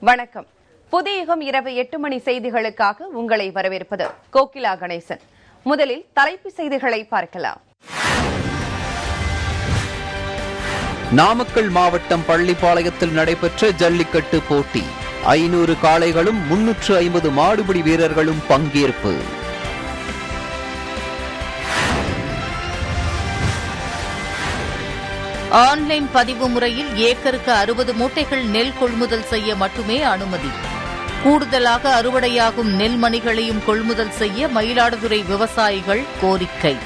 வணக்கம் புதிய யுகம் இரவு எட்டு மணி செய்திகளுக்காக உங்களை வரவேற்பது கோகிலா கணேசன் முதலில் தலைப்புச் செய்திகளை பார்க்கலாம் நாமக்கல் மாவட்டம் பள்ளிப்பாளையத்தில் நடைபெற்ற ஜல்லிக்கட்டு போட்டி ஐநூறு காளைகளும் முன்னூற்று ஐம்பது மாடுபிடி வீரர்களும் பங்கேற்பு ஆன்லைன் பதிவு முறையில் ஏக்கருக்கு அறுபது மூட்டைகள் நெல் கொள்முதல் செய்ய மட்டுமே அனுமதி கூடுதலாக அறுவடையாகும் நெல் மணிகளையும் கொள்முதல் செய்ய மயிலாடுதுறை விவசாயிகள் கோரிக்கை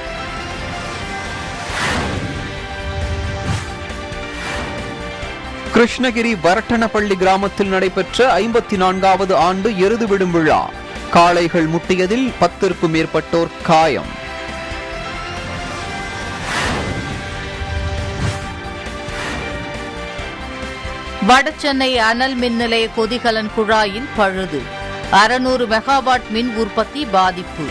கிருஷ்ணகிரி வரட்டனப்பள்ளி கிராமத்தில் நடைபெற்ற ஐம்பத்தி நான்காவது ஆண்டு எருது விடும் விழா காளைகள் முட்டியதில் பத்திற்கும் மேற்பட்டோர் காயம் வடசென்னை அனல் மின் நிலைய கொதிகலன் குழாயில் பழுது அறுநூறு மெகாவாட் மின் உற்பத்தி பாதிப்பு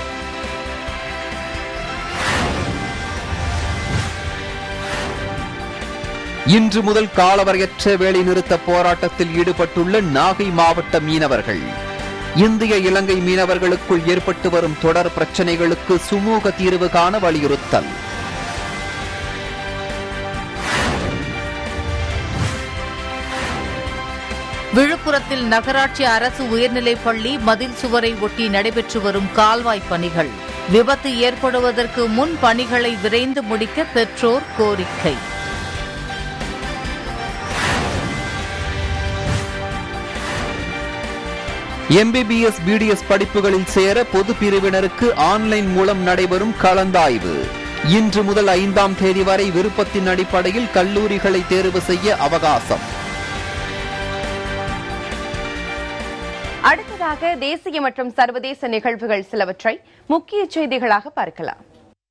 இன்று முதல் காலவரையற்ற வேலைநிறுத்த போராட்டத்தில் ஈடுபட்டுள்ள நாகை மாவட்ட மீனவர்கள் இந்திய இலங்கை மீனவர்களுக்குள் ஏற்பட்டு வரும் தொடர் பிரச்சனைகளுக்கு சுமூக தீர்வு காண வலியுறுத்தல் விழுப்புரத்தில் நகராட்சி அரசு உயர்நிலைப் பள்ளி மதில் சுவரை ஒட்டி நடைபெற்று வரும் கால்வாய் பணிகள் விபத்து ஏற்படுவதற்கு முன் பணிகளை விரைந்து முடிக்க பெற்றோர் கோரிக்கை எம்பிபிஎஸ் பிடிஎஸ் படிப்புகளில் சேர பொது பிரிவினருக்கு ஆன்லைன் மூலம் நடைபெறும் கலந்தாய்வு இன்று முதல் ஐந்தாம் தேதி வரை விருப்பத்தின் அடிப்படையில் கல்லூரிகளை தேர்வு செய்ய அவகாசம் அடுத்ததாக தேசிய மற்றும் சர்வதேச நிகழ்வுகள் சிலவற்றை முக்கிய செய்திகளாக பார்க்கலாம்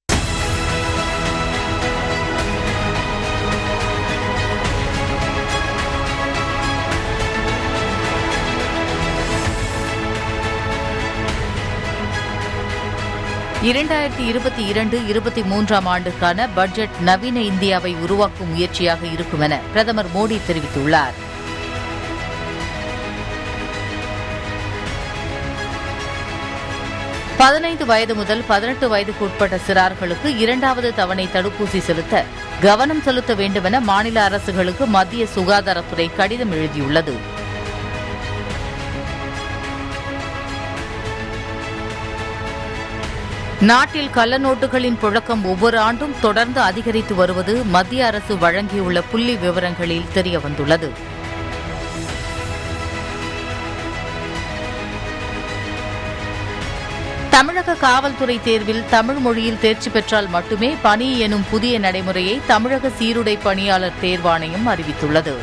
இரண்டாயிரத்தி இருபத்தி இரண்டு இருபத்தி மூன்றாம் ஆண்டுக்கான பட்ஜெட் நவீன இந்தியாவை உருவாக்கும் முயற்சியாக இருக்கும் என பிரதமர் மோடி தெரிவித்துள்ளார் பதினைந்து வயது முதல் பதினெட்டு வயதுக்கு உட்பட்ட சிறார்களுக்கு இரண்டாவது தவணை தடுப்பூசி செலுத்த கவனம் செலுத்த வேண்டுமென மாநில அரசுகளுக்கு மத்திய சுகாதாரத்துறை கடிதம் எழுதியுள்ளது நாட்டில் கள்ள நோட்டுகளின் புழக்கம் ஒவ்வொரு ஆண்டும் தொடர்ந்து அதிகரித்து வருவது மத்திய அரசு வழங்கியுள்ள புள்ளி விவரங்களில் தெரியவந்துள்ளது தமிழக காவல்துறை தேர்வில் தமிழ் மொழியில் தேர்ச்சி பெற்றால் மட்டுமே பணி எனும் புதிய நடைமுறையை தமிழக சீருடை பணியாளர் தேர்வாணையம் அறிவித்துள்ளது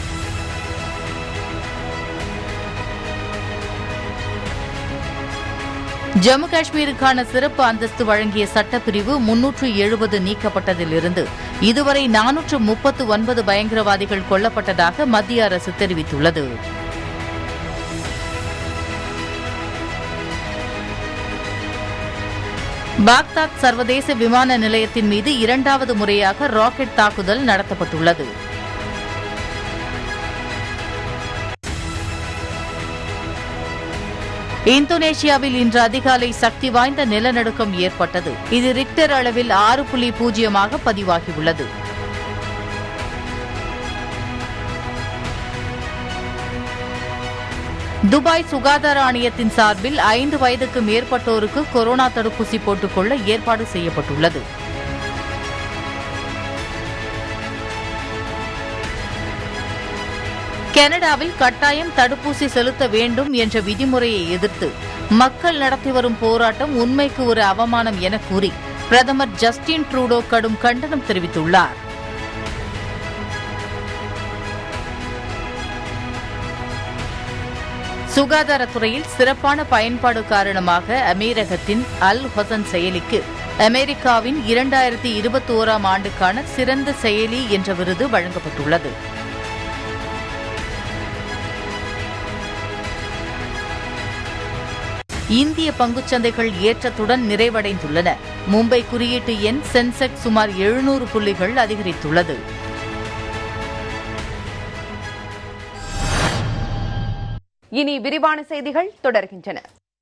ஜம்மு காஷ்மீருக்கான சிறப்பு அந்தஸ்து வழங்கிய சட்டப்பிரிவு முன்னூற்று எழுபது நீக்கப்பட்டதிலிருந்து இதுவரை நானூற்று முப்பத்து ஒன்பது பயங்கரவாதிகள் கொல்லப்பட்டதாக மத்திய அரசு தெரிவித்துள்ளது பாக்தாத் சர்வதேச விமான நிலையத்தின் மீது இரண்டாவது முறையாக ராக்கெட் தாக்குதல் நடத்தப்பட்டுள்ளது இந்தோனேஷியாவில் இன்று அதிகாலை சக்தி வாய்ந்த நிலநடுக்கம் ஏற்பட்டது இது ரிக்டர் அளவில் ஆறு புள்ளி பூஜ்ஜியமாக பதிவாகியுள்ளது துபாய் சுகாதார ஆணையத்தின் சார்பில் ஐந்து வயதுக்கு மேற்பட்டோருக்கு கொரோனா தடுப்பூசி போட்டுக்கொள்ள ஏற்பாடு செய்யப்பட்டுள்ளது கனடாவில் கட்டாயம் தடுப்பூசி செலுத்த வேண்டும் என்ற விதிமுறையை எதிர்த்து மக்கள் நடத்தி வரும் போராட்டம் உண்மைக்கு ஒரு அவமானம் என கூறி பிரதமர் ஜஸ்டின் ட்ரூடோ கடும் கண்டனம் தெரிவித்துள்ளார் சுகாதாரத்துறையில் சிறப்பான பயன்பாடு காரணமாக அமீரகத்தின் அல் ஹொசன் செயலிக்கு அமெரிக்காவின் இரண்டாயிரத்தி இருபத்தி ஓராம் ஆண்டுக்கான சிறந்த செயலி என்ற விருது வழங்கப்பட்டுள்ளது இந்திய பங்குச்சந்தைகள் ஏற்றத்துடன் நிறைவடைந்துள்ளன மும்பை குறியீட்டு எண் சென்செக்ஸ் சுமார் எழுநூறு புள்ளிகள் அதிகரித்துள்ளது இனி விரிவான செய்திகள் தொடர்கின்றன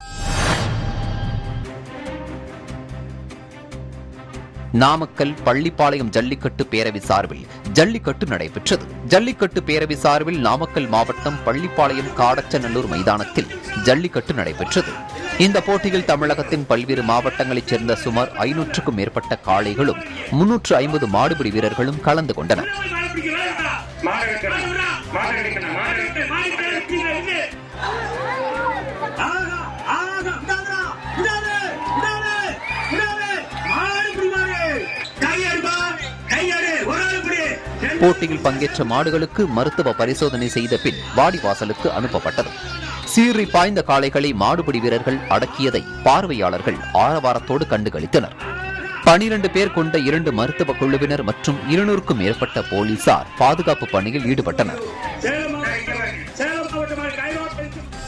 நாமக்கல் பள்ளிப்பாளையம் ஜல்லிக்கட்டு பேரவை சார்பில் ஜல்லிக்கட்டு நடைபெற்றது ஜல்லிக்கட்டு பேரவை சார்பில் நாமக்கல் மாவட்டம் பள்ளிப்பாளையம் காடச்சநல்லூர் மைதானத்தில் ஜல்லிக்கட்டு நடைபெற்றது இந்த போட்டியில் தமிழகத்தின் பல்வேறு மாவட்டங்களைச் சேர்ந்த சுமார் ஐநூற்றுக்கும் மேற்பட்ட காளைகளும் முன்னூற்று ஐம்பது மாடுபிடி வீரர்களும் கலந்து கொண்டனர் மாடு கட்டணும் மாடு கட்டணும் மாடு ஆகா, ஆகா, விடாதடா, விடாதே, விடாதே, விடாதே. மாடு பிடிமாறு. கையெடுப்பா, கையெடு, ஒரு ஆள் பிடி. ரெண்டு போட்டியில் பங்கேற்ற மாடுகளுக்கு மருத்துவ பரிசோதனை செய்த பின் வாடிவாசலுக்கு அனுப்பப்பட்டது சீறி பாய்ந்த காளைகளை மாடுபிடி வீரர்கள் அடக்கியதை பார்வையாளர்கள் ஆரவாரத்தோடு கண்டுகளித்தனர் பனிரண்டு பேர் கொண்ட இரண்டு மருத்துவ குழுவினர் மற்றும் இருநூறுக்கும் மேற்பட்ட போலீசார் பாதுகாப்பு பணியில் ஈடுபட்டனர் சேலம் மாவட்டம், சேலம் மாவட்டம் கைவாப்பை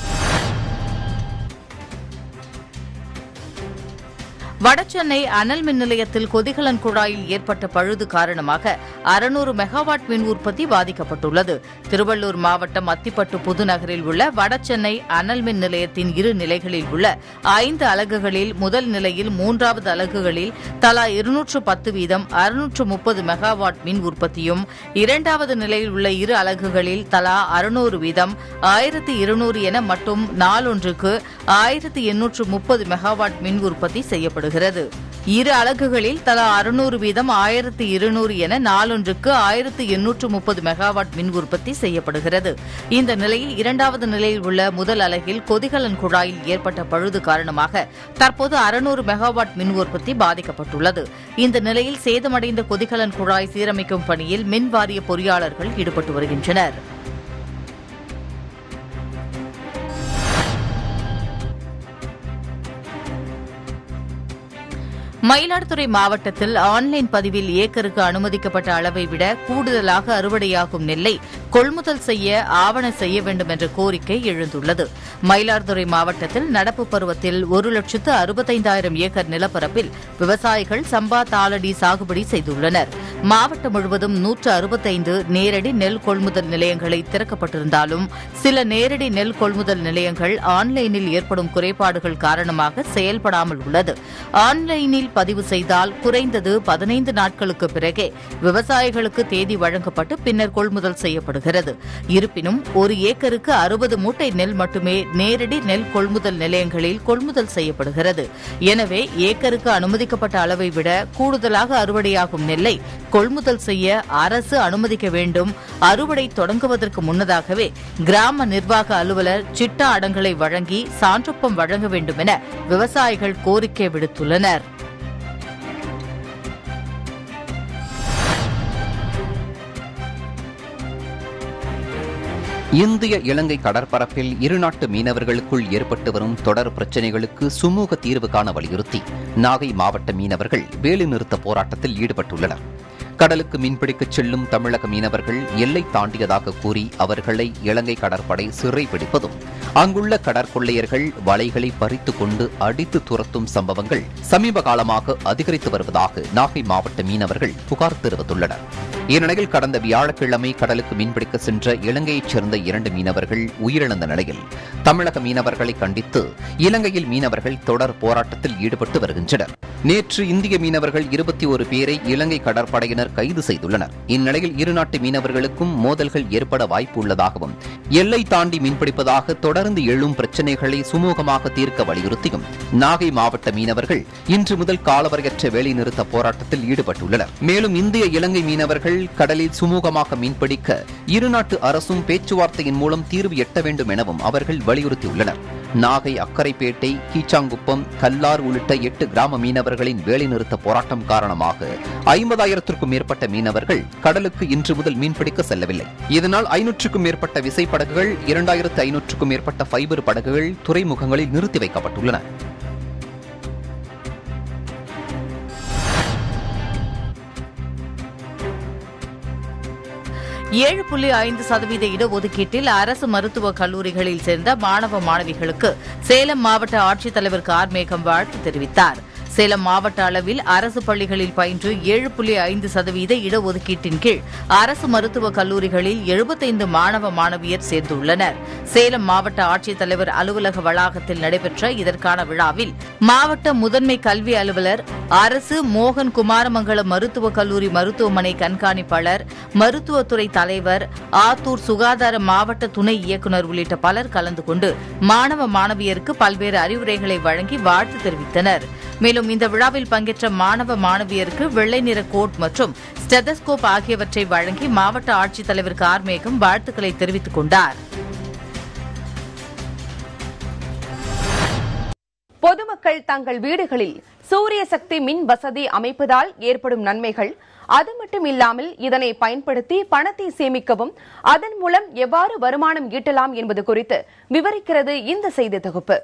வடசென்னை அனல் மின் நிலையத்தில் கொதிகலன் குழாயில் ஏற்பட்ட பழுது காரணமாக அறுநூறு மெகாவாட் மின் உற்பத்தி பாதிக்கப்பட்டுள்ளது திருவள்ளூர் மாவட்டம் அத்திப்பட்டு புதுநகரில் உள்ள வடசென்னை அனல் மின் நிலையத்தின் இரு நிலைகளில் உள்ள ஐந்து அலகுகளில் முதல் நிலையில் மூன்றாவது அலகுகளில் தலா இருநூற்று பத்து வீதம் அறுநூற்று முப்பது மெகாவாட் மின் உற்பத்தியும் இரண்டாவது நிலையில் உள்ள இரு அலகுகளில் தலா அறுநூறு வீதம் ஆயிரத்து இருநூறு என மட்டும் நாளொன்றுக்கு ஆயிரத்து எண்ணூற்று முப்பது மெகாவாட் மின் உற்பத்தி செய்யப்படுகிறது இரு அலகுகளில் தலா அறுநூறு வீதம் ஆயிரத்து இருநூறு என நாளொன்றுக்கு ஆயிரத்து எண்ணூற்று முப்பது மெகாவாட் மின் உற்பத்தி செய்யப்படுகிறது இந்த நிலையில் இரண்டாவது நிலையில் உள்ள முதல் அலகில் கொதிகலன் குழாயில் ஏற்பட்ட பழுது காரணமாக தற்போது அறுநூறு மெகாவாட் மின் உற்பத்தி பாதிக்கப்பட்டுள்ளது இந்த நிலையில் சேதமடைந்த கொதிகலன் குழாய் சீரமைக்கும் பணியில் மின் வாரிய பொறியாளர்கள் ஈடுபட்டு வருகின்றனர் மயிலாடுதுறை மாவட்டத்தில் ஆன்லைன் பதிவில் ஏக்கருக்கு அனுமதிக்கப்பட்ட அளவை விட கூடுதலாக அறுவடையாகும் நெல்லை கொள்முதல் செய்ய ஆவண செய்ய வேண்டும் என்ற கோரிக்கை எழுந்துள்ளது மயிலாடுதுறை மாவட்டத்தில் நடப்பு பருவத்தில் ஒரு லட்சத்து அறுபத்தைந்தாயிரம் ஏக்கர் நிலப்பரப்பில் விவசாயிகள் சம்பா தாளடி சாகுபடி செய்துள்ளனர் மாவட்டம் முழுவதும் நூற்று அறுபத்தைந்து நேரடி நெல் கொள்முதல் நிலையங்களை திறக்கப்பட்டிருந்தாலும் சில நேரடி நெல் கொள்முதல் நிலையங்கள் ஆன்லைனில் ஏற்படும் குறைபாடுகள் காரணமாக செயல்படாமல் உள்ளது ஆன்லைனில் பதிவு செய்தால் குறைந்தது பதினைந்து நாட்களுக்கு பிறகே விவசாயிகளுக்கு தேதி வழங்கப்பட்டு பின்னர் கொள்முதல் செய்யப்படுகிறது இருப்பினும் ஒரு ஏக்கருக்கு அறுபது மூட்டை நெல் மட்டுமே நேரடி நெல் கொள்முதல் நிலையங்களில் கொள்முதல் செய்யப்படுகிறது எனவே ஏக்கருக்கு அனுமதிக்கப்பட்ட அளவை விட கூடுதலாக அறுவடையாகும் நெல்லை கொள்முதல் செய்ய அரசு அனுமதிக்க வேண்டும் அறுவடை தொடங்குவதற்கு முன்னதாகவே கிராம நிர்வாக அலுவலர் சிட்டா அடங்கலை வழங்கி சான்றொப்பம் வழங்க வேண்டும் என விவசாயிகள் கோரிக்கை விடுத்துள்ளனர் இந்திய இலங்கை கடற்பரப்பில் இருநாட்டு மீனவர்களுக்குள் ஏற்பட்டு வரும் தொடர் பிரச்சினைகளுக்கு சுமூக தீர்வு காண வலியுறுத்தி நாகை மாவட்ட மீனவர்கள் வேலைநிறுத்த போராட்டத்தில் ஈடுபட்டுள்ளனர் கடலுக்கு மீன்பிடிக்கச் செல்லும் தமிழக மீனவர்கள் எல்லை தாண்டியதாக கூறி அவர்களை இலங்கை கடற்படை சிறைபிடிப்பதும் அங்குள்ள கடற்கொள்ளையர்கள் வலைகளை பறித்துக் கொண்டு அடித்து துரத்தும் சம்பவங்கள் சமீப காலமாக அதிகரித்து வருவதாக நாகை மாவட்ட மீனவர்கள் புகார் தெரிவித்துள்ளனர் இந்நிலையில் கடந்த வியாழக்கிழமை கடலுக்கு மீன்பிடிக்க சென்ற இலங்கையைச் சேர்ந்த இரண்டு மீனவர்கள் உயிரிழந்த நிலையில் தமிழக மீனவர்களை கண்டித்து இலங்கையில் மீனவர்கள் தொடர் போராட்டத்தில் ஈடுபட்டு வருகின்றனர் நேற்று இந்திய மீனவர்கள் இருபத்தி ஒரு பேரை இலங்கை கடற்படையினர் கைது செய்துள்ளனர் இந்நிலையில் இருநாட்டு மீனவர்களுக்கும் மோதல்கள் ஏற்பட வாய்ப்பு உள்ளதாகவும் எல்லை தாண்டி மீன்பிடிப்பதாக தொடர்ந்து எழும் பிரச்சினைகளை சுமூகமாக தீர்க்க வலியுறுத்தியும் நாகை மாவட்ட மீனவர்கள் இன்று முதல் காலவரையற்ற வேலைநிறுத்த போராட்டத்தில் ஈடுபட்டுள்ளனர் மேலும் இந்திய இலங்கை மீனவர்கள் கடலில் சுமூகமாக மீன்பிடிக்க இருநாட்டு அரசும் பேச்சுவார்த்தையின் மூலம் தீர்வு எட்ட வேண்டும் எனவும் அவர்கள் வலியுறுத்தியுள்ளனர் நாகை அக்கரைப்பேட்டை கீச்சாங்குப்பம் கல்லார் உள்ளிட்ட எட்டு கிராம மீனவர்களின் வேலைநிறுத்த போராட்டம் காரணமாக ஐம்பதாயிரத்திற்கும் மேற்பட்ட மீனவர்கள் கடலுக்கு இன்று முதல் மீன்பிடிக்க செல்லவில்லை இதனால் ஐநூற்றுக்கும் மேற்பட்ட விசைப்படகுகள் இரண்டாயிரத்து ஐநூற்றுக்கும் மேற்பட்ட ஃபைபர் படகுகள் துறைமுகங்களில் நிறுத்தி வைக்கப்பட்டுள்ளன ஏழு புள்ளி ஐந்து சதவீத இடஒதுக்கீட்டில் அரசு மருத்துவக் கல்லூரிகளில் சேர்ந்த மாணவ மாணவிகளுக்கு சேலம் மாவட்ட ஆட்சித்தலைவர் கார்மேகம் வாழ்த்து தெரிவித்தார் சேலம் மாவட்ட அளவில் அரசு பள்ளிகளில் பயின்று ஏழு புள்ளி ஐந்து சதவீத இடஒதுக்கீட்டின் கீழ் அரசு மருத்துவக் கல்லூரிகளில் எழுபத்தைந்து மாணவ மாணவியர் சேர்ந்துள்ளனர் சேலம் மாவட்ட ஆட்சித்தலைவர் அலுவலக வளாகத்தில் நடைபெற்ற இதற்கான விழாவில் மாவட்ட முதன்மை கல்வி அலுவலர் அரசு மோகன் குமாரமங்கலம் மருத்துவக் கல்லூரி மருத்துவமனை கண்காணிப்பாளர் மருத்துவத்துறை தலைவர் ஆத்தூர் சுகாதார மாவட்ட துணை இயக்குநர் உள்ளிட்ட பலர் கலந்து கொண்டு மாணவ மாணவியருக்கு பல்வேறு அறிவுரைகளை வழங்கி வாழ்த்து தெரிவித்தனர் மேலும் இந்த விழாவில் பங்கேற்ற மாணவ மாணவியருக்கு வெள்ளை நிற கோட் மற்றும் ஸ்டெதஸ்கோப் ஆகியவற்றை வழங்கி மாவட்ட ஆட்சித்தலைவர் கார்மேகம் வாழ்த்துக்களை தெரிவித்துக் கொண்டார் பொதுமக்கள் தங்கள் வீடுகளில் சூரிய சக்தி மின் வசதி அமைப்பதால் ஏற்படும் நன்மைகள் அது மட்டும் இல்லாமல் இதனை பயன்படுத்தி பணத்தை சேமிக்கவும் அதன் மூலம் எவ்வாறு வருமானம் ஈட்டலாம் என்பது குறித்து விவரிக்கிறது இந்த செய்தி தொகுப்பு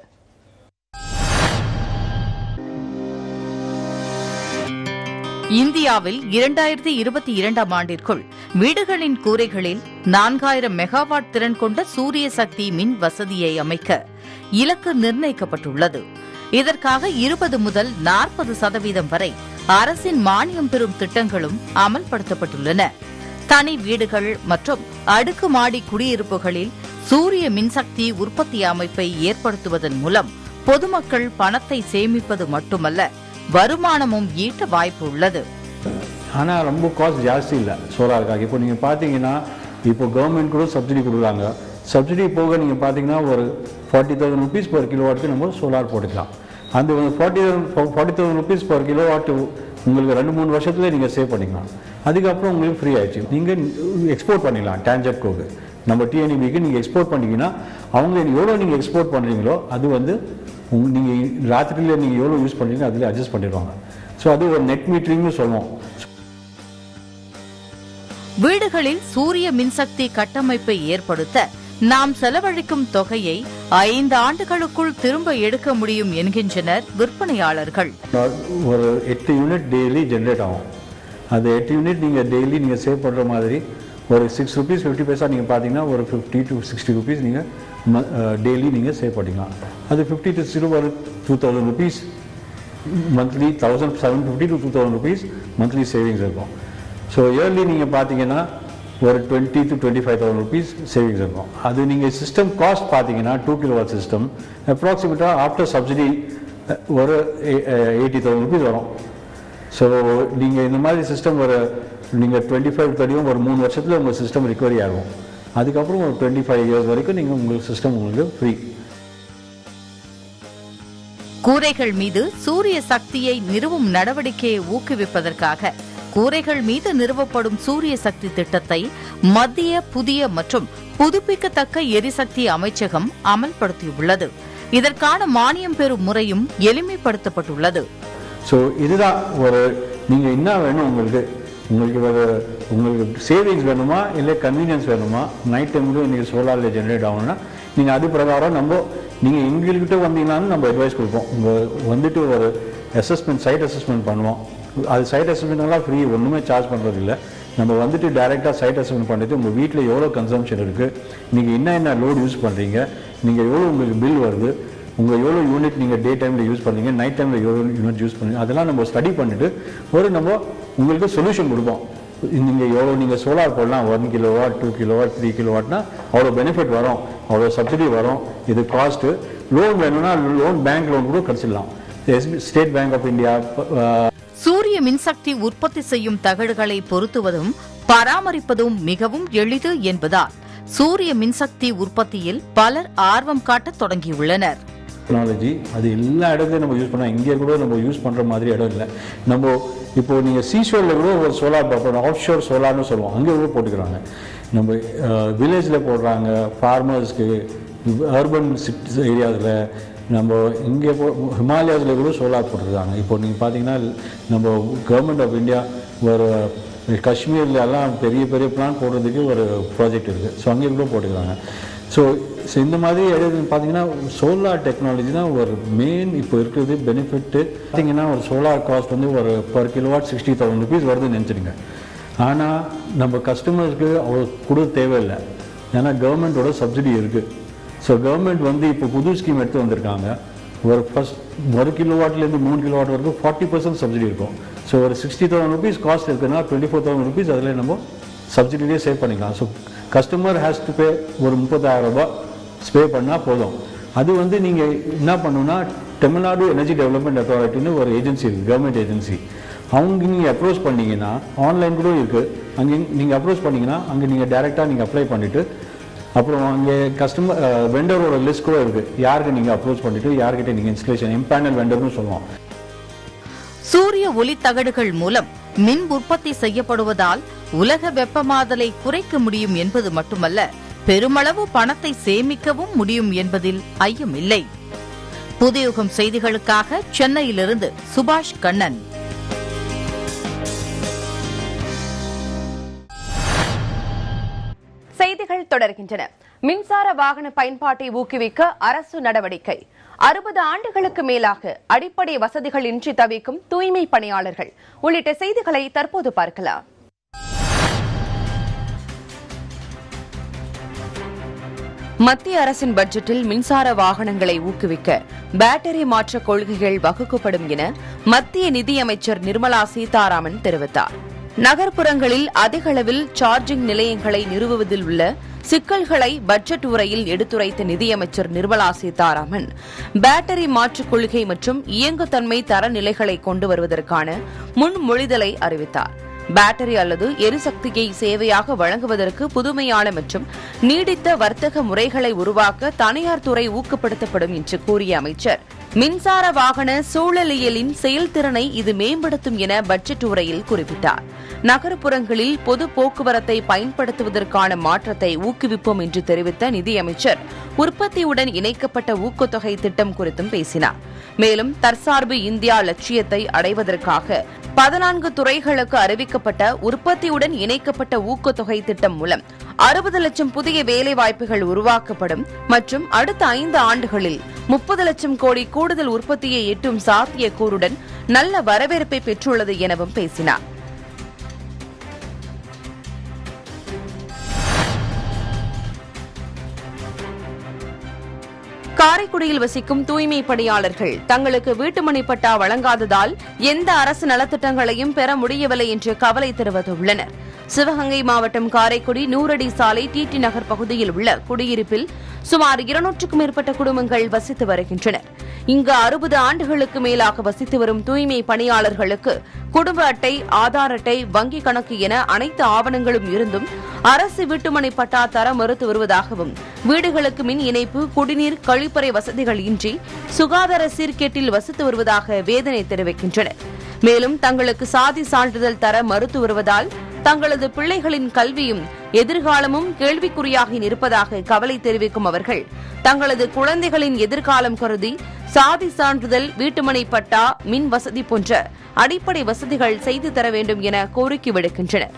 இந்தியாவில் இரண்டாயிரத்தி இருபத்தி இரண்டாம் ஆண்டிற்குள் வீடுகளின் கூரைகளில் நான்காயிரம் மெகாவாட் திறன் கொண்ட சூரிய சக்தி மின் வசதியை அமைக்க இலக்கு நிர்ணயிக்கப்பட்டுள்ளது இதற்காக இருபது முதல் நாற்பது சதவீதம் வரை அரசின் மானியம் பெறும் திட்டங்களும் அமல்படுத்தப்பட்டுள்ளன தனி வீடுகள் மற்றும் அடுக்குமாடி குடியிருப்புகளில் சூரிய மின்சக்தி உற்பத்தி அமைப்பை ஏற்படுத்துவதன் மூலம் பொதுமக்கள் பணத்தை சேமிப்பது மட்டுமல்ல வருமானமும் ஈட்ட வாய்ப்பு உள்ளது ஆனால் ரொம்ப காஸ்ட் ஜாஸ்தி இல்லை சோலாருக்காக இப்போ நீங்கள் பார்த்தீங்கன்னா இப்போ கவர்மெண்ட் கூட சப்சிடி கொடுக்குறாங்க சப்சிடி போக நீங்கள் பார்த்தீங்கன்னா ஒரு ஃபார்ட்டி தௌசண்ட் ருபீஸ் பர் கிலோவாட்டுக்கு நம்ம சோலார் போட்டுக்கலாம் அந்த forty forty thousand rupees per kilowatt உங்களுக்கு ரெண்டு மூணு வருஷத்துல நீங்கள் சேவ் பண்ணிக்கலாம் அதுக்கப்புறம் உங்களுக்கு ஃப்ரீ ஆயிடுச்சு நீங்கள் எக்ஸ்போர்ட் பண்ணிக்கலாம் டான்ஜெட்கோக்கு நம்ம டிஎன்இபிக்கு நீங்கள் எக்ஸ்போர்ட் பண்ணீங்கன்னா அவங்க எவ்வளோ நீங்கள் எக்ஸ்போர்ட் பண்ணுறீங்களோ அது வந்து உங்க நீங்கள் ராத்திரியில் நீங்கள் எவ்வளோ யூஸ் பண்ணுறீங்களோ அதில் அட்ஜஸ்ட் பண்ணிடுவாங்க ஸோ அது ஒரு நெட் மீட்டரிங்னு சொல்லுவோம் வீடுகளில் சூரிய மின்சக்தி கட்டமைப்பை ஏற்படுத்த நாம் செலவழிக்கும் தொகையை ஐந்து ஆண்டுகளுக்குள் திரும்ப எடுக்க முடியும் என்கின்றனர் விற்பனையாளர்கள் ஒரு எட்டு யூனிட் டெய்லி ஜென்ரேட் ஆகும் அந்த எட்டு யூனிட் நீங்கள் டெய்லி நீங்கள் சேவ் பண்ணுற மாதிரி ஒரு சிக்ஸ் ருபீஸ் ஃபிஃப்டி பைசா நீங்கள் பார்த்தீங்கன்னா ஒரு ஃபிஃப்டி டு சிக்ஸ்டி ருபீஸ் நீங்கள் டெய்லி நீங்கள் சேவ் பண்ணிக்கலாம் அது ஃபிஃப்டி டு ஜீரோ ஒரு two thousand rupees monthly thousand seven fifty to two thousand rupees monthly savings இருக்கும் ஸோ இயர்லி நீங்கள் பார்த்தீங்கன்னா ஒரு twenty to twenty five thousand rupees savings இருக்கும் அது நீங்கள் சிஸ்டம் காஸ்ட் பார்த்தீங்கன்னா டூ கிலோவாட் சிஸ்டம் அப்ராக்சிமேட்டாக ஆஃப்டர் சப்சிடி ஒரு எயிட்டி தௌசண்ட் ருபீஸ் வரும் ஸோ நீங்கள் இந்த மாதிரி சிஸ்டம் ஒரு நீங்கள் டுவெண்ட்டி ஃபைவ் தேர்ட்டியும் ஒரு மூணு வருஷத்தில் உங்கள் சிஸ்டம் ரிகவரி ஆகும் அதுக்கப்புறம் ஒரு டுவெண்ட்டி ஃபைவ் இயர்ஸ் வரைக்கும் நீங்கள் உங்களுக்கு சிஸ்டம் உங்களுக்கு ஃப்ரீ கூரைகள் மீது சூரிய சக்தியை நிறுவும் நடவடிக்கையை ஊக்குவிப்பதற்காக கூரைகள் மீது நிறுவப்படும் சூரிய சக்தி திட்டத்தை மத்திய புதிய மற்றும் புதுப்பிக்கத்தக்க எரிசக்தி அமைச்சகம் அமல்படுத்தியுள்ளது இதற்கான மானியம் பெறும் முறையும் எளிமைப்படுத்தப்பட்டுள்ளது ஸோ இதுதான் ஒரு நீங்கள் என்ன வேணும் உங்களுக்கு உங்களுக்கு ஒரு உங்களுக்கு சேவிங்ஸ் வேணுமா இல்லை கன்வீனியன்ஸ் வேணுமா நைட் டைமில் நீங்கள் சோலாரில் ஜென்ரேட் ஆகணும்னா நீங்கள் அது பிரகாரம் நம்ம நீங்கள் எங்கள்கிட்ட வந்தீங்கன்னாலும் நம்ம அட்வைஸ் கொடுப்போம் உங்கள் வந்துட்டு ஒரு அசஸ்மெண்ட் சைட் அசஸ்மெண்ட் பண்ணுவோம் அது சைட் அசஸ்மெண்ட்லாம் ஃப்ரீ ஒன்றுமே சார்ஜ் பண்ணுறது இல்லை நம்ம வந்துட்டு டைரெக்டாக சைட் அசஸ்மெண்ட் பண்ணிட்டு உங்கள் வீட்டில் எவ்வளோ கன்சம்ஷன் இருக்குது நீங்கள் என்ன என்ன லோடு யூஸ் பண்ணுறீங்க நீங்கள் எவ்வளோ உங்களுக்கு பில் வருது உங்கள் எவ்வளோ யூனிட் நீங்கள் டே டைமில் யூஸ் பண்ணுறீங்க நைட் டைமில் எவ்வளோ யூனிட் யூஸ் பண்ணுறீங்க அதெல்லாம் நம்ம ஸ்டடி பண்ணிவிட்டு ஒரு நம்ம உங்களுக்கு சொல்யூஷன் கொடுப்போம் நீங்கள் எவ்வளோ நீங்கள் சோலார் போடலாம் one kilowatt two kilowatt three கிலோ வாட்னா அவ்வளோ பெனிஃபிட் வரும் அவ்வளோ சப்சிடி வரும் இது காஸ்ட்டு லோன் வேணும்னா லோன் பேங்க் லோன் கூட கிடச்சிடலாம் ஸ்டேட் பேங்க் ஆஃப் இந்தியா சூரிய மின்சக்தி உற்பத்தி செய்யும் தகடுகளை பொருத்துவதும் பராமரிப்பதும் மிகவும் எளிது என்பதால் சூரிய மின்சக்தி உற்பத்தியில் பலர் ஆர்வம் காட்டத் தொடங்கியுள்ளனர் டெக்னாலஜி அது எல்லா இடத்துலையும் நம்ம யூஸ் பண்ணலாம் இங்கே கூட நம்ம யூஸ் பண்ணுற மாதிரி இடம் இல்லை நம்ம இப்போ நீங்கள் சீஷோரில் கூட ஒரு சோலார் பார்ப்போம் ஆஃப் ஷோர் சோலார்னு சொல்லுவோம் அங்கே கூட போட்டுக்கிறாங்க நம்ம வில்லேஜில் போடுறாங்க ஃபார்மர்ஸ்க்கு அர்பன் சிட்டிஸ் ஏரியாவில் நம்ம இங்கே போ ஹிமாலயாஸில் கூட சோலார் போட்டிருக்காங்க இப்போ நீங்கள் பார்த்தீங்கன்னா நம்ம கவர்மெண்ட் ஆஃப் இந்தியா ஒரு காஷ்மீர்ல எல்லாம் பெரிய பெரிய பிளான் போடுறதுக்கு ஒரு ப்ராஜெக்ட் இருக்குது ஸோ அங்கே கூட போட்டுக்கிறாங்க ஸோ ஸோ இந்த மாதிரி எழுது பார்த்தீங்கன்னா சோலார் டெக்னாலஜி தான் ஒரு மெயின் இப்போ இருக்கிறது பெனிஃபிட்டு பார்த்தீங்கன்னா ஒரு சோலார் காஸ்ட் வந்து ஒரு per kilowatt sixty thousand rupees வருதுன்னு நினச்சிடுங்க ஆனால் நம்ம கஸ்டமர்ஸ்க்கு அவ்வளோ கொடுக்க தேவையில்லை ஏன்னா கவர்மெண்ட்டோட சப்சிடி இருக்குது ஸோ கவர்மெண்ட் வந்து இப்போ புது ஸ்கீம் எடுத்து வந்திருக்காங்க ஒரு ஃபர்ஸ்ட் ஒரு கிலோ வாட்லேருந்து மூணு கிலோ வாட் வரைக்கும் ஃபார்ட்டி பர்சன்ட் சப்சிடி இருக்கும் ஸோ ஒரு சிக்ஸ்டி தௌசண்ட் ருபீஸ் காஸ்ட் இருக்குன்னா டுவெண்ட்டி ஃபோர் தௌசண்ட் ருபீஸ் அதில் நம்ம சப்சிடிலேயே சேவ் பண்ணிக்கலாம் so customer has to pay ஒரு முப்பத்தாயிரம் ரூபாய் ஸ்பே பண்ணால் போதும் அது வந்து நீங்கள் என்ன பண்ணணும்னா தமிழ்நாடு எனர்ஜி டெவலப்மெண்ட் அத்தாரிட்டின்னு ஒரு ஏஜென்சி இருக்குது கவர்மெண்ட் ஏஜென்சி அவங்க நீங்கள் அப்ரோச் பண்ணீங்கன்னா ஆன்லைன் கூட இருக்குது அங்கே நீங்கள் அப்ரோச் பண்ணீங்கன்னா அங்கே நீங்கள் டைரெக்டாக நீங்கள் அப்ளை பண்ணிவிட்டு அப்புறம் அங்கே கஸ்டமர் வெண்டரோட லிஸ்ட் கூட இருக்குது யாருக்கு நீங்கள் அப்ரோச் பண்ணிவிட்டு யார்கிட்ட நீங்கள் இன்ஸ்டலேஷன் எம்பேனல் வெண்டர்னு சொல்லுவோம் சூரிய ஒளி தகடுகள் மூலம் மின் உற்பத்தி செய்யப்படுவதால் உலக வெப்பமாதலை குறைக்க முடியும் என்பது மட்டுமல்ல பெருமளவு பணத்தை சேமிக்கவும் முடியும் என்பதில் ஐயமில்லை புதியுகம் செய்திகளுக்காக சென்னையிலிருந்து சுபாஷ் கண்ணன் செய்திகள் தொடர்கின்றன மின்சார வாகன பயன்பாட்டை ஊக்குவிக்க அரசு நடவடிக்கை அறுபது ஆண்டுகளுக்கு மேலாக அடிப்படை வசதிகள் இன்றி தவிக்கும் தூய்மை பணியாளர்கள் உள்ளிட்ட செய்திகளை தற்போது பார்க்கலாம் மத்திய அரசின் பட்ஜெட்டில் மின்சார வாகனங்களை ஊக்குவிக்க பேட்டரி மாற்ற கொள்கைகள் வகுக்கப்படும் என மத்திய நிதியமைச்சர் நிர்மலா சீதாராமன் தெரிவித்தார் நகர்ப்புறங்களில் அதிக அளவில் சார்ஜிங் நிலையங்களை நிறுவுவதில் உள்ள சிக்கல்களை பட்ஜெட் உரையில் எடுத்துரைத்த நிதியமைச்சர் நிர்மலா சீதாராமன் பேட்டரி மாற்றுக் கொள்கை மற்றும் இயங்குத்தன்மை தரநிலைகளை கொண்டு வருவதற்கான முன்மொழிதலை அறிவித்தார் பேட்டரி அல்லது எரிசக்தியை சேவையாக வழங்குவதற்கு புதுமையான மற்றும் நீடித்த வர்த்தக முறைகளை உருவாக்க தனியார் துறை ஊக்கப்படுத்தப்படும் என்று கூறிய அமைச்சர் மின்சார வாகன சூழலியலின் செயல்திறனை இது மேம்படுத்தும் என பட்ஜெட் உரையில் குறிப்பிட்டார் நகர்ப்புறங்களில் பொது போக்குவரத்தை பயன்படுத்துவதற்கான மாற்றத்தை ஊக்குவிப்போம் என்று தெரிவித்த நிதியமைச்சர் உற்பத்தியுடன் இணைக்கப்பட்ட ஊக்கத்தொகை திட்டம் குறித்தும் பேசினார் மேலும் தற்சார்பு இந்தியா லட்சியத்தை அடைவதற்காக பதினான்கு துறைகளுக்கு அறிவிக்கப்பட்ட உற்பத்தியுடன் இணைக்கப்பட்ட ஊக்கத்தொகை திட்டம் மூலம் அறுபது லட்சம் புதிய வேலைவாய்ப்புகள் உருவாக்கப்படும் மற்றும் அடுத்த ஐந்து ஆண்டுகளில் முப்பது லட்சம் கோடி கூடுதல் உற்பத்தியை எட்டும் சாத்தியக்கூறுடன் நல்ல வரவேற்பை பெற்றுள்ளது எனவும் பேசினார் காரைக்குடியில் வசிக்கும் தூய்மை பணியாளர்கள் தங்களுக்கு வீட்டுமனை பட்டா வழங்காததால் எந்த அரசு நலத்திட்டங்களையும் பெற முடியவில்லை என்று கவலை தெரிவித்துள்ளனர் சிவகங்கை மாவட்டம் காரைக்குடி நூறடி சாலை டிடி நகர் பகுதியில் உள்ள குடியிருப்பில் சுமார் இருநூற்றுக்கும் மேற்பட்ட குடும்பங்கள் வசித்து வருகின்றனர் இங்கு அறுபது ஆண்டுகளுக்கு மேலாக வசித்து வரும் தூய்மை பணியாளர்களுக்கு குடும்ப அட்டை ஆதார் அட்டை வங்கிக் கணக்கு என அனைத்து ஆவணங்களும் இருந்தும் அரசு வீட்டுமனை பட்டா தர மறுத்து வருவதாகவும் வீடுகளுக்கு மின் இணைப்பு குடிநீர் கழிப்பறை வசதிகள் இன்றி சுகாதார சீர்கேட்டில் வசித்து வருவதாக வேதனை தெரிவிக்கின்றனர் மேலும் தங்களுக்கு சாதி சான்றிதழ் தர மறுத்து வருவதால் தங்களது பிள்ளைகளின் கல்வியும் எதிர்காலமும் கேள்விக்குறியாகி நிற்பதாக கவலை தெரிவிக்கும் அவர்கள் தங்களது குழந்தைகளின் எதிர்காலம் கருதி சாதி சான்றிதழ் வீட்டுமனை பட்டா மின் வசதி போன்ற அடிப்படை வசதிகள் செய்து தர வேண்டும் என கோரிக்கை விடுக்கின்றனர்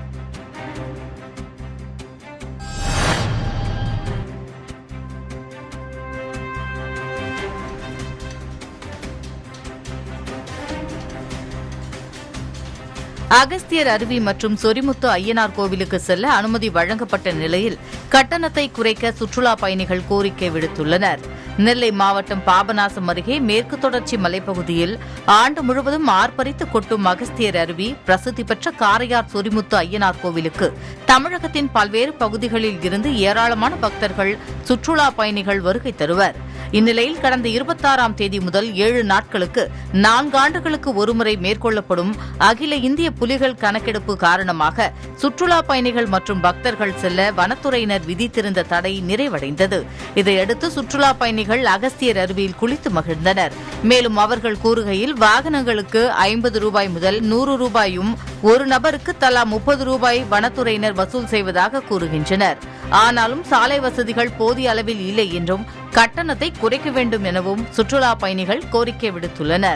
அகஸ்தியர் அருவி மற்றும் சொரிமுத்து ஐயனார் கோவிலுக்கு செல்ல அனுமதி வழங்கப்பட்ட நிலையில் கட்டணத்தை குறைக்க சுற்றுலா பயணிகள் கோரிக்கை விடுத்துள்ளனர் நெல்லை மாவட்டம் பாபநாசம் அருகே மேற்கு தொடர்ச்சி மலைப்பகுதியில் ஆண்டு முழுவதும் ஆர்ப்பரித்து கொட்டும் அகஸ்தியர் அருவி பிரசித்தி பெற்ற காரையார் சொரிமுத்து ஐயனார் கோவிலுக்கு தமிழகத்தின் பல்வேறு பகுதிகளில் இருந்து ஏராளமான பக்தர்கள் சுற்றுலா பயணிகள் வருகை தருவர் இந்நிலையில் கடந்த இருபத்தாறாம் தேதி முதல் ஏழு நாட்களுக்கு நான்காண்டுகளுக்கு ஒருமுறை மேற்கொள்ளப்படும் அகில இந்திய புலிகள் கணக்கெடுப்பு காரணமாக சுற்றுலா பயணிகள் மற்றும் பக்தர்கள் செல்ல வனத்துறையினர் விதித்திருந்த தடை நிறைவடைந்தது இதையடுத்து சுற்றுலா பயணிகள் அகஸ்தியர் அருவியில் குளித்து மகிழ்ந்தனர் மேலும் அவர்கள் கூறுகையில் வாகனங்களுக்கு ஐம்பது ரூபாய் முதல் நூறு ரூபாயும் ஒரு நபருக்கு தலா முப்பது ரூபாய் வனத்துறையினர் வசூல் செய்வதாக கூறுகின்றனர் ஆனாலும் சாலை வசதிகள் போதிய அளவில் இல்லை என்றும் கட்டணத்தை குறைக்க வேண்டும் எனவும் சுற்றுலா பயணிகள் கோரிக்கை விடுத்துள்ளனர்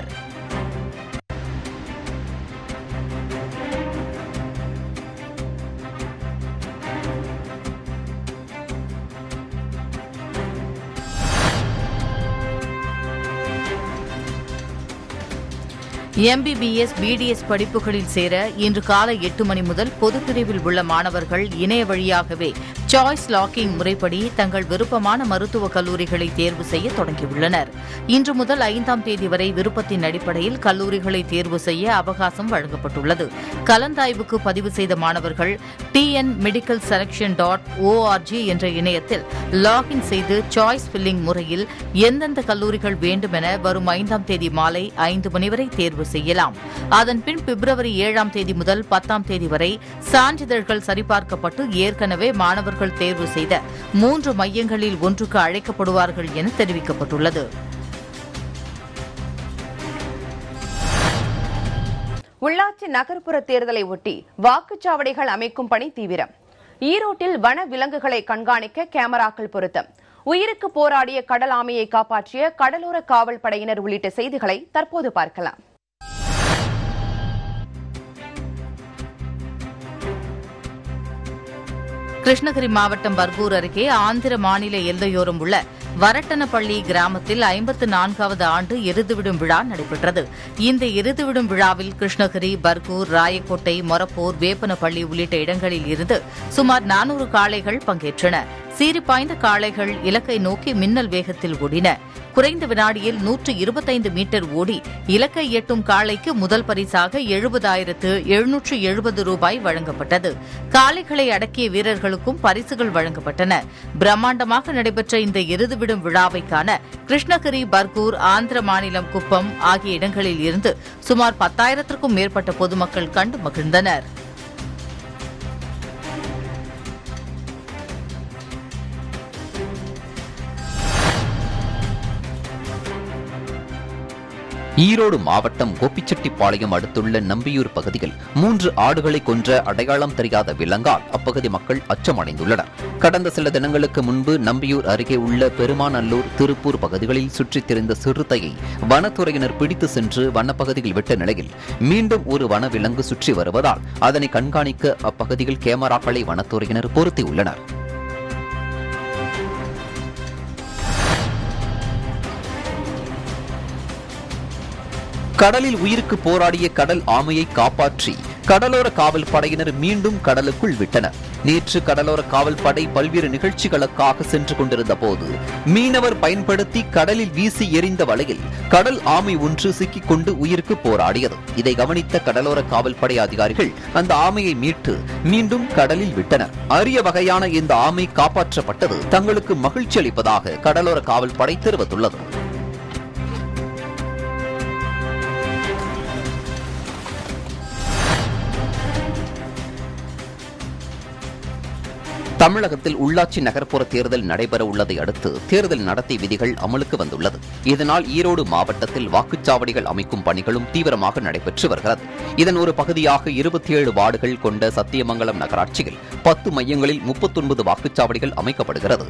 எம்பிபிஎஸ் பிடிஎஸ் படிப்புகளில் சேர இன்று காலை எட்டு மணி முதல் பொதுப் பிரிவில் உள்ள மாணவர்கள் இணைய வழியாகவே சாய்ஸ் லாக்கிங் முறைப்படி தங்கள் விருப்பமான மருத்துவக் கல்லூரிகளை தேர்வு செய்ய தொடங்கியுள்ளனர் இன்று முதல் ஐந்தாம் தேதி வரை விருப்பத்தின் அடிப்படையில் கல்லூரிகளை தேர்வு செய்ய அவகாசம் வழங்கப்பட்டுள்ளது கலந்தாய்வுக்கு பதிவு செய்த மாணவர்கள் TN medical selection dot ORG என்ற இணையத்தில் லாகின் செய்து சாய்ஸ் ஃபில்லிங் முறையில் எந்தெந்த கல்லூரிகள் வேண்டுமென வரும் ஐந்தாம் தேதி மாலை ஐந்து மணி வரை தேர்வு செய்யலாம் அதன்பின் பிப்ரவரி ஏழாம் தேதி முதல் பத்தாம் தேதி வரை சான்றிதழ்கள் சரிபார்க்கப்பட்டு ஏற்கனவே மாணவர்கள் தேர்வு செய்த மூன்று மையங்களில் ஒன்றுக்கு அழைக்கப்படுவார்கள் என தெரிவிக்கப்பட்டுள்ளது உள்ளாட்சி நகர்ப்புற தேர்தலை ஒட்டி வாக்குச்சாவடிகள் அமைக்கும் பணி தீவிரம் ஈரோட்டில் வன விலங்குகளை கண்காணிக்க கேமராக்கள் பொருத்தம் உயிருக்கு போராடிய கடல் ஆமையை காப்பாற்றிய கடலோர காவல் படையினர் உள்ளிட்ட செய்திகளை தற்போது பார்க்கலாம் கிருஷ்ணகிரி மாவட்டம் பர்கூர் அருகே ஆந்திர மாநில எல்லையோரம் உள்ள வரட்டனப்பள்ளி கிராமத்தில் ஐம்பத்து நான்காவது ஆண்டு எருதுவிடும் விழா நடைபெற்றது இந்த எருதுவிடும் விழாவில் கிருஷ்ணகிரி பர்கூர் ராயக்கோட்டை மொரப்பூர் வேப்பனப்பள்ளி உள்ளிட்ட இடங்களில் இருந்து சுமார் நானூறு காளைகள் பங்கேற்றன சீறிப்பாய்ந்த காளைகள் இலக்கை நோக்கி மின்னல் வேகத்தில் ஓடின குறைந்த வினாடியில் நூற்று இருபத்தைந்து மீட்டர் ஓடி இலக்கை எட்டும் காளைக்கு முதல் பரிசாக எழுபதாயிரத்து எழுநூற்று எழுபது ரூபாய் வழங்கப்பட்டது காளைகளை அடக்கிய வீரர்களுக்கும் பரிசுகள் வழங்கப்பட்டன பிரம்மாண்டமாக நடைபெற்ற இந்த எருதுவிடும் விழாவை காண கிருஷ்ணகிரி பர்கூர் ஆந்திர மாநிலம் குப்பம் ஆகிய இடங்களில் இருந்து சுமார் பத்தாயிரத்திற்கும் மேற்பட்ட பொதுமக்கள் கண்டு மகிழ்ந்தனர் ஈரோடு மாவட்டம் கோபிச்செட்டிப்பாளையம் அடுத்துள்ள நம்பியூர் பகுதியில் மூன்று ஆடுகளை கொன்ற அடையாளம் தெரியாத விலங்கால் அப்பகுதி மக்கள் அச்சமடைந்துள்ளனர் கடந்த சில தினங்களுக்கு முன்பு நம்பியூர் அருகே உள்ள பெருமாநல்லூர் திருப்பூர் பகுதிகளில் சுற்றித் திரிந்த சிறுத்தையை வனத்துறையினர் பிடித்து சென்று வனப்பகுதியில் விட்ட நிலையில் மீண்டும் ஒரு வனவிலங்கு சுற்றி வருவதால் அதனை கண்காணிக்க அப்பகுதியில் கேமராக்களை வனத்துறையினர் பொருத்தியுள்ளனர் கடலில் உயிருக்கு போராடிய கடல் ஆமையை காப்பாற்றி கடலோர காவல் படையினர் மீண்டும் கடலுக்குள் விட்டனர் நேற்று கடலோர காவல் படை பல்வேறு நிகழ்ச்சிகளுக்காக சென்று கொண்டிருந்த போது மீனவர் பயன்படுத்தி கடலில் வீசி எறிந்த வலையில் கடல் ஆமை ஒன்று சிக்கிக் கொண்டு உயிருக்கு போராடியது இதை கவனித்த கடலோர காவல் படை அதிகாரிகள் அந்த ஆமையை மீட்டு மீண்டும் கடலில் விட்டனர் அரிய வகையான இந்த ஆமை காப்பாற்றப்பட்டது தங்களுக்கு மகிழ்ச்சி அளிப்பதாக கடலோர காவல் படை தெரிவித்துள்ளது தமிழகத்தில் உள்ளாட்சி நகர்ப்புற தேர்தல் நடைபெற உள்ளதை அடுத்து தேர்தல் நடத்தை விதிகள் அமலுக்கு வந்துள்ளது இதனால் ஈரோடு மாவட்டத்தில் வாக்குச்சாவடிகள் அமைக்கும் பணிகளும் தீவிரமாக நடைபெற்று வருகிறது இதன் ஒரு பகுதியாக இருபத்தி ஏழு வார்டுகள் கொண்ட சத்தியமங்கலம் நகராட்சியில் பத்து மையங்களில் முப்பத்தொன்பது வாக்குச்சாவடிகள் அமைக்கப்படுகிறது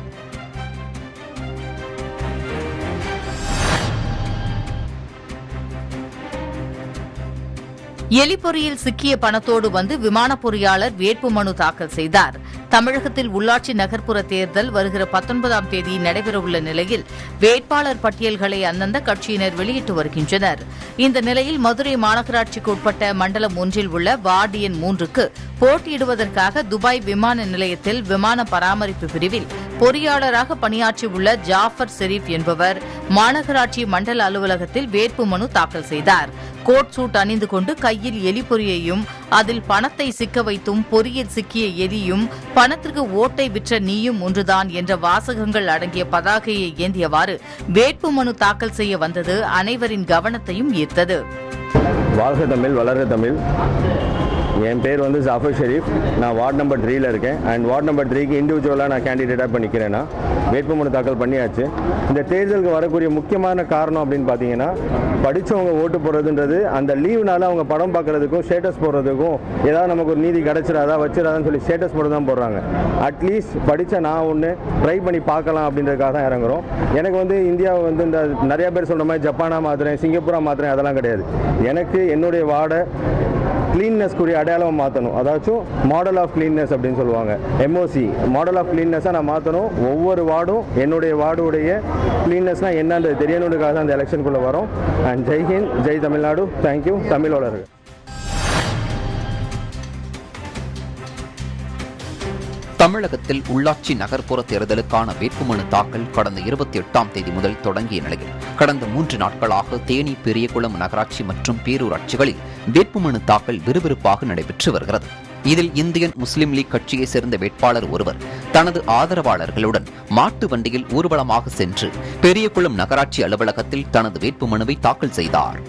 எலிப்பொறியில் சிக்கிய பணத்தோடு வந்து விமான பொறியாளர் வேட்புமனு தாக்கல் செய்தார் தமிழகத்தில் உள்ளாட்சி நகர்ப்புற தேர்தல் வருகிற பத்தொன்பதாம் தேதி நடைபெறவுள்ள நிலையில் வேட்பாளர் பட்டியல்களை அந்தந்த கட்சியினர் வெளியிட்டு வருகின்றனர் இந்த நிலையில் மதுரை மாநகராட்சிக்கு உட்பட்ட மண்டலம் ஒன்றில் உள்ள வார்டு எண் மூன்றுக்கு போட்டியிடுவதற்காக துபாய் விமான நிலையத்தில் விமான பராமரிப்பு பிரிவில் பொறியாளராக பணியாற்றியுள்ள ஜாஃபர் ஷெரீப் என்பவர் மாநகராட்சி மண்டல அலுவலகத்தில் வேட்புமனு தாக்கல் செய்தார் கோட் சூட் அணிந்து கொண்டு கையில் எலிப்பொறியையும் அதில் பணத்தை சிக்க வைத்தும் பொறியில் சிக்கிய எலியும் பணத்திற்கு ஓட்டை விற்ற நீயும் ஒன்றுதான் என்ற வாசகங்கள் அடங்கிய பதாகையை ஏந்தியவாறு வேட்புமனு தாக்கல் செய்ய வந்தது அனைவரின் கவனத்தையும் ஈர்த்தது வாழ்க தமிழ் வளர்க தமிழ் என் பேர் வந்து ஜாஃபர் ஷெரீஃப் நான் வார்டு நம்பர் த்ரீல இருக்கேன் அண்ட் வார்டு நம்பர் த்ரீக்கு இண்டிவிஜுவலாக நான் கேண்டிடேட்டாக இப்போ நிற்கிறேன்னா வேட்புமனு தாக்கல் பண்ணியாச்சு இந்த தேர்தலுக்கு வரக்கூடிய முக்கியமான காரணம் அப்படின்னு பார்த்தீங்கன்னா படித்தவங்க ஓட்டு போடுறதுன்றது அந்த லீவுனால அவங்க படம் பார்க்கறதுக்கும் ஸ்டேட்டஸ் போடுறதுக்கும் ஏதாவது நமக்கு ஒரு நீதி கிடச்சிடாதா வச்சிடாதான்னு சொல்லி ஸ்டேட்டஸ் போட்டு தான் போடுறாங்க அட்லீஸ்ட் படித்த நான் ஒன்று ட்ரை பண்ணி பார்க்கலாம் அப்படின்றதுக்காக தான் இறங்குறோம் எனக்கு வந்து இந்தியாவை வந்து இந்த நிறைய பேர் சொல்கிற மாதிரி ஜப்பானா மாத்துறேன் சிங்கப்பூரா மாத்துறேன் அதெல்லாம் கிடையாது எனக்கு என்னுடைய வார்டை க்ளீன்னஸ்க்குரிய அடையாளம் மாற்றணும் அதாச்சும் மாடல் ஆஃப் க்ளீன்னஸ் அப்படின்னு சொல்லுவாங்க எம்ஓசி மாடல் ஆஃப் க்ளீன்னஸாக நான் மாற்றணும் ஒவ்வொரு வார்டும் என்னுடைய வார்டுடைய க்ளீன்னஸ்னால் என்னன்றது தெரியணுன்றதுக்காக தான் அந்த எலெக்ஷனுக்குள்ளே வரோம் அண்ட் ஜெய் ஹிந்த் ஜெய் தமிழ்நாடு தேங்க்யூ தமிழோழர்கள் தமிழகத்தில் உள்ளாட்சி நகர்ப்புற தேர்தலுக்கான வேட்புமனு தாக்கல் கடந்த இருபத்தி எட்டாம் தேதி முதல் தொடங்கிய நிலையில் கடந்த மூன்று நாட்களாக தேனி பெரியகுளம் நகராட்சி மற்றும் பேரூராட்சிகளில் வேட்புமனு தாக்கல் விறுவிறுப்பாக நடைபெற்று வருகிறது இதில் இந்தியன் முஸ்லிம் லீக் கட்சியைச் சேர்ந்த வேட்பாளர் ஒருவர் தனது ஆதரவாளர்களுடன் மாட்டு வண்டியில் ஊர்வலமாக சென்று பெரியகுளம் நகராட்சி அலுவலகத்தில் தனது வேட்புமனுவை தாக்கல் செய்தார்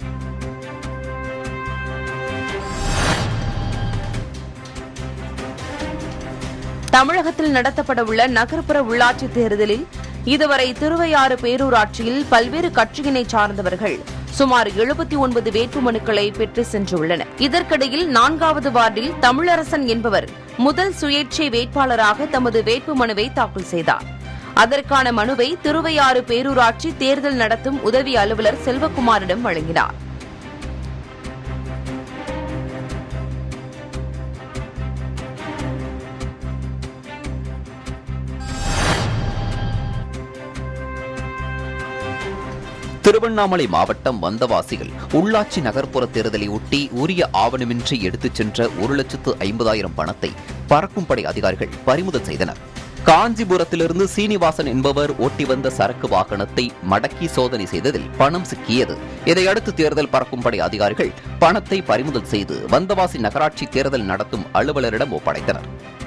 தமிழகத்தில் நடத்தப்பட உள்ள நகர்ப்புற உள்ளாட்சி தேர்தலில் இதுவரை திருவையாறு பேரூராட்சியில் பல்வேறு கட்சியினை சார்ந்தவர்கள் சுமார் எழுபத்தி ஒன்பது வேட்புமனுக்களை பெற்று சென்றுள்ளனர் இதற்கிடையில் நான்காவது வார்டில் தமிழரசன் என்பவர் முதல் சுயேட்சை வேட்பாளராக தமது வேட்புமனுவை தாக்கல் செய்தார் அதற்கான மனுவை திருவையாறு பேரூராட்சி தேர்தல் நடத்தும் உதவி அலுவலர் செல்வகுமாரிடம் வழங்கினார் திருவண்ணாமலை மாவட்டம் வந்தவாசியில் உள்ளாட்சி நகர்ப்புற தேர்தலை ஒட்டி உரிய ஆவணமின்றி எடுத்துச் சென்ற ஒரு லட்சத்து ஐம்பதாயிரம் பணத்தை பறக்கும்படை அதிகாரிகள் பறிமுதல் செய்தனர் காஞ்சிபுரத்திலிருந்து சீனிவாசன் என்பவர் ஓட்டி வந்த சரக்கு வாகனத்தை மடக்கி சோதனை செய்ததில் பணம் சிக்கியது இதையடுத்து தேர்தல் பறக்கும்படை அதிகாரிகள் பணத்தை பறிமுதல் செய்து வந்தவாசி நகராட்சி தேர்தல் நடத்தும் அலுவலரிடம் ஒப்படைத்தனர்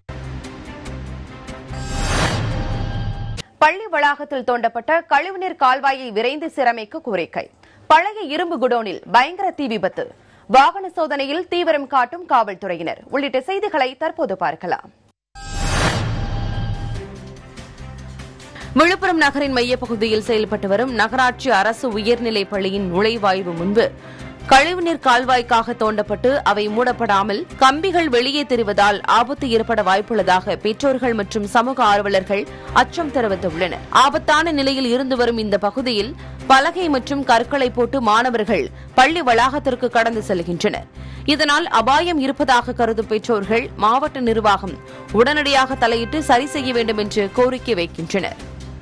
பள்ளி வளாகத்தில் தோண்டப்பட்ட கழிவுநீர் கால்வாயை விரைந்து சீரமைக்க கோரிக்கை பழைய இரும்பு குடோனில் பயங்கர தீ விபத்து வாகன சோதனையில் தீவிரம் காட்டும் காவல்துறையினர் உள்ளிட்ட செய்திகளை தற்போது பார்க்கலாம் விழுப்புரம் நகரின் மையப்பகுதியில் செயல்பட்டு வரும் நகராட்சி அரசு உயர்நிலைப் பள்ளியின் நுழைவாய்வு முன்பு கழிவுநீர் கால்வாய்க்காக தோண்டப்பட்டு அவை மூடப்படாமல் கம்பிகள் வெளியே தெரிவதால் ஆபத்து ஏற்பட வாய்ப்புள்ளதாக பெற்றோர்கள் மற்றும் சமூக ஆர்வலர்கள் அச்சம் தெரிவித்துள்ளனர் ஆபத்தான நிலையில் இருந்து வரும் இந்த பகுதியில் பலகை மற்றும் கற்களை போட்டு மாணவர்கள் பள்ளி வளாகத்திற்கு கடந்து செல்கின்றனர் இதனால் அபாயம் இருப்பதாக கருதும் பெற்றோர்கள் மாவட்ட நிர்வாகம் உடனடியாக தலையிட்டு சரி செய்ய வேண்டும் என்று கோரிக்கை வைக்கின்றனர்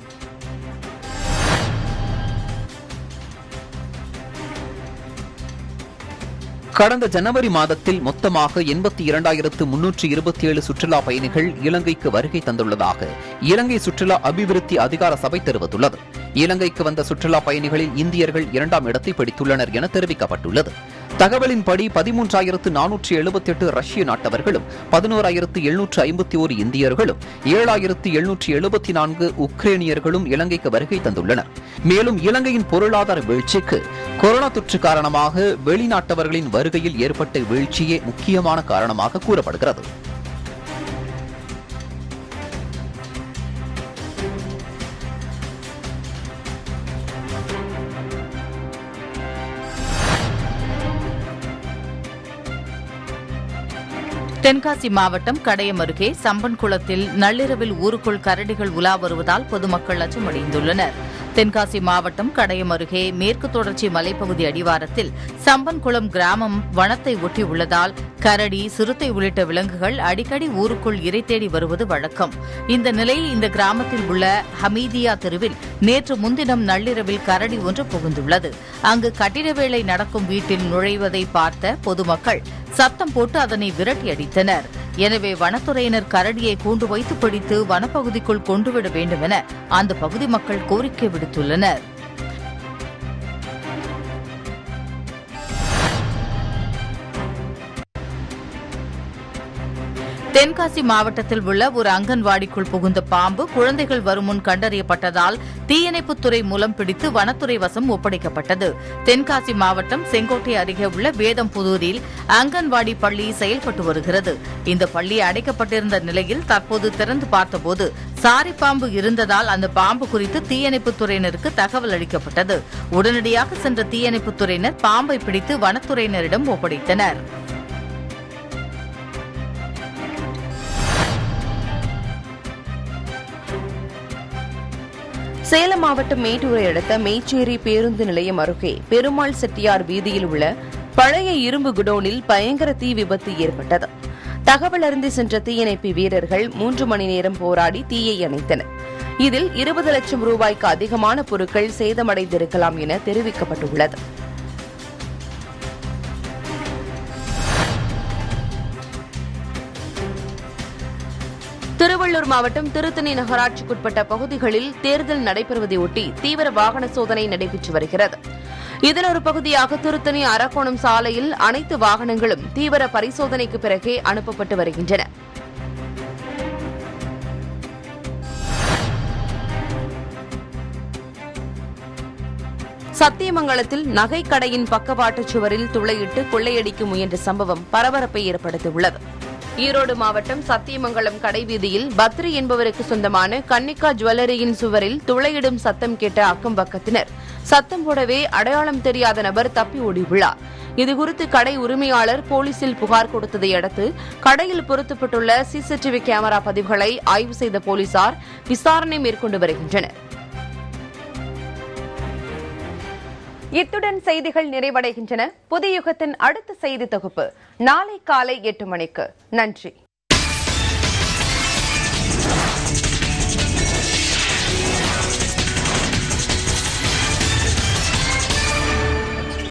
கடந்த ஜனவரி மாதத்தில் மொத்தமாக எண்பத்தி இரண்டாயிரத்து முன்னூற்று இருபத்தி ஏழு சுற்றுலா பயணிகள் இலங்கைக்கு வருகை தந்துள்ளதாக இலங்கை சுற்றுலா அபிவிருத்தி அதிகார சபை தெரிவித்துள்ளது இலங்கைக்கு வந்த சுற்றுலா பயணிகளில் இந்தியர்கள் இரண்டாம் இடத்தை பிடித்துள்ளனர் என தெரிவிக்கப்பட்டுள்ளது தகவலின்படி பதிமூன்றாயிரத்து நானூற்று எழுபத்தி எட்டு ரஷ்ய நாட்டவர்களும் பதினோராயிரத்து எழுநூற்று ஐம்பத்தி ஓரு இந்தியர்களும் ஏழாயிரத்து எழுநூற்று எழுபத்தி நான்கு உக்ரைனியர்களும் இலங்கைக்கு வருகை தந்துள்ளனர் மேலும் இலங்கையின் பொருளாதார வீழ்ச்சிக்கு கொரோனா தொற்று காரணமாக வெளிநாட்டவர்களின் வருகையில் ஏற்பட்ட வீழ்ச்சியே முக்கியமான காரணமாக கூறப்படுகிறது தென்காசி மாவட்டம் கடையம் அருகே சம்பன் குளத்தில் நள்ளிரவில் ஊருக்குள் கரடிகள் உலா வருவதால் பொதுமக்கள் அச்சமடைந்துள்ளனர் தென்காசி மாவட்டம் கடையம் அருகே மேற்கு தொடர்ச்சி மலைப்பகுதி அடிவாரத்தில் சம்பன்குளம் கிராமம் வனத்தை ஒட்டி உள்ளதால் கரடி சிறுத்தை உள்ளிட்ட விலங்குகள் அடிக்கடி ஊருக்குள் இரை தேடி வருவது வழக்கம் இந்த நிலையில் இந்த கிராமத்தில் உள்ள ஹமீதியா தெருவில் நேற்று முன்தினம் நள்ளிரவில் கரடி ஒன்று புகுந்துள்ளது அங்கு கட்டிட வேலை நடக்கும் வீட்டில் நுழைவதை பார்த்த பொதுமக்கள் சத்தம் போட்டு அதனை விரட்டி அடித்தனர் எனவே வனத்துறையினர் கரடியை கூண்டு வைத்து பிடித்து வனப்பகுதிக்குள் கொண்டுவிட வேண்டும் என அந்த பகுதி மக்கள் கோரிக்கை விடுத்துள்ளனர் தென்காசி மாவட்டத்தில் உள்ள ஒரு அங்கன்வாடிக்குள் புகுந்த பாம்பு குழந்தைகள் வரும் முன் கண்டறியப்பட்டதால் தீயணைப்புத்துறை மூலம் பிடித்து வனத்துறை வசம் ஒப்படைக்கப்பட்டது தென்காசி மாவட்டம் செங்கோட்டை அருகே உள்ள வேதம்புதூரில் அங்கன்வாடி பள்ளி செயல்பட்டு வருகிறது இந்த பள்ளி அடைக்கப்பட்டிருந்த நிலையில் தற்போது திறந்து பார்த்தபோது சாரி பாம்பு இருந்ததால் அந்த பாம்பு குறித்து தீயணைப்புத்துறையினருக்கு தகவல் அளிக்கப்பட்டது உடனடியாக சென்ற தீயணைப்புத்துறையினர் பாம்பை பிடித்து வனத்துறையினரிடம் ஒப்படைத்தனர் சேலம் மாவட்டம் மேட்டூரை அடுத்த மேச்சேரி பேருந்து நிலையம் அருகே பெருமாள் செட்டியார் வீதியில் உள்ள பழைய இரும்பு குடோனில் பயங்கர தீ விபத்து ஏற்பட்டது தகவல் அறிந்து சென்ற தீயணைப்பு வீரர்கள் மூன்று மணி நேரம் போராடி தீயை அணைத்தனர் இதில் இருபது லட்சம் ரூபாய்க்கு அதிகமான பொருட்கள் சேதமடைந்திருக்கலாம் என தெரிவிக்கப்பட்டுள்ளது திருவள்ளூர் மாவட்டம் திருத்தணி நகராட்சிக்குட்பட்ட பகுதிகளில் தேர்தல் நடைபெறுவதை ஒட்டி தீவிர வாகன சோதனை நடைபெற்று வருகிறது இதன் ஒரு பகுதியாக திருத்தணி அரக்கோணம் சாலையில் அனைத்து வாகனங்களும் தீவிர பரிசோதனைக்கு பிறகே அனுப்பப்பட்டு வருகின்றன சத்தியமங்கலத்தில் நகைக்கடையின் பக்கவாட்டுச் சுவரில் துளையிட்டு கொள்ளையடிக்க முயன்ற சம்பவம் பரபரப்பை ஏற்படுத்தியுள்ளது ஈரோடு மாவட்டம் சத்தியமங்கலம் கடைவீதியில் பத்ரி என்பவருக்கு சொந்தமான கன்னிகா ஜுவல்லரியின் சுவரில் துளையிடும் சத்தம் கேட்ட அக்கம் பக்கத்தினர் சத்தம் போடவே அடையாளம் தெரியாத நபர் தப்பி ஓடியுள்ளார் இதுகுறித்து கடை உரிமையாளர் போலீசில் புகார் கொடுத்ததை அடுத்து கடையில் பொருத்தப்பட்டுள்ள சிசிடிவி கேமரா பதிவுகளை ஆய்வு செய்த போலீசார் விசாரணை மேற்கொண்டு வருகின்றனர் இத்துடன் செய்திகள் நிறைவடைகின்றன புதிய யுகத்தின் அடுத்த செய்தி தொகுப்பு நாளை காலை எட்டு மணிக்கு நன்றி